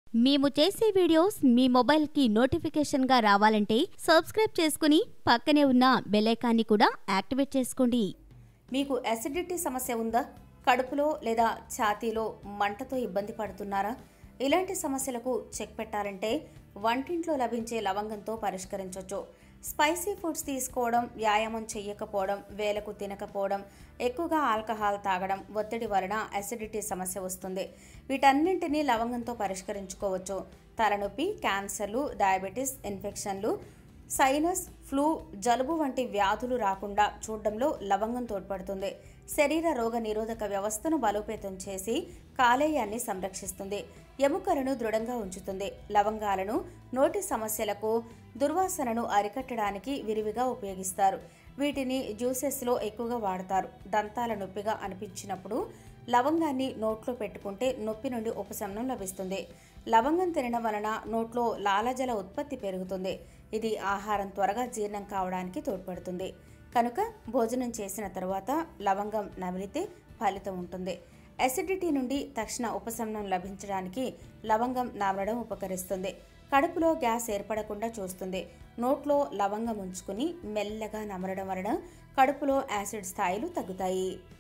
మేము చేసే వీడియోస్ మీ మొబైల్కి నోటిఫికేషన్గా రావాలంటే సబ్స్క్రైబ్ చేసుకుని పక్కనే ఉన్న బెల్ ఐకాన్ని కూడా యాక్టివేట్ చేసుకోండి మీకు అసిడిటీ సమస్య ఉందా కడుపులో లేదా ఛాతీలో మంటతో ఇబ్బంది పడుతున్నారా ఇలాంటి సమస్యలకు చెక్ పెట్టాలంటే వంటింట్లో లభించే లవంగంతో పరిష్కరించవచ్చు స్పైసీ ఫుడ్స్ తీసుకోవడం వ్యాయామం చేయకపోవడం వేలకు తినకపోవడం ఎక్కువగా ఆల్కహాల్ తాగడం ఒత్తిడి వలన అసిడిటీ సమస్య వస్తుంది వీటన్నింటినీ లవంగంతో పరిష్కరించుకోవచ్చు తలనొప్పి క్యాన్సర్లు డయాబెటీస్ ఇన్ఫెక్షన్లు సైనస్ ఫ్లూ జలుబు వంటి వ్యాధులు రాకుండా చూడడంలో లవంగం తోడ్పడుతుంది శరీర రోగ నిరోధక వ్యవస్థను బలోపేతం చేసి కాలేయాన్ని సంరక్షిస్తుంది ఎముకలను దృఢంగా ఉంచుతుంది లవంగాలను నోటి సమస్యలకు దుర్వాసనను అరికట్టడానికి విరివిగా ఉపయోగిస్తారు వీటిని జ్యూసెస్లో ఎక్కువగా వాడతారు దంతాల నొప్పిగా అనిపించినప్పుడు లవంగాన్ని నోట్లో పెట్టుకుంటే నొప్పి నుండి ఉపశమనం లభిస్తుంది లవంగం తినడం వలన నోట్లో లాలజల ఉత్పత్తి పెరుగుతుంది ఇది ఆహారం త్వరగా జీర్ణం కావడానికి తోడ్పడుతుంది కనుక భోజనం చేసిన తర్వాత లవంగం నమిలితే ఫలితం ఉంటుంది అసిడిటీ నుండి తక్షణ ఉపశమనం లభించడానికి లవంగం నమలడం ఉపకరిస్తుంది కడుపులో గ్యాస్ ఏర్పడకుండా చూస్తుంది నోట్లో లవంగం ఉంచుకుని మెల్లగా నమలడం వలన కడుపులో యాసిడ్ స్థాయిలు తగ్గుతాయి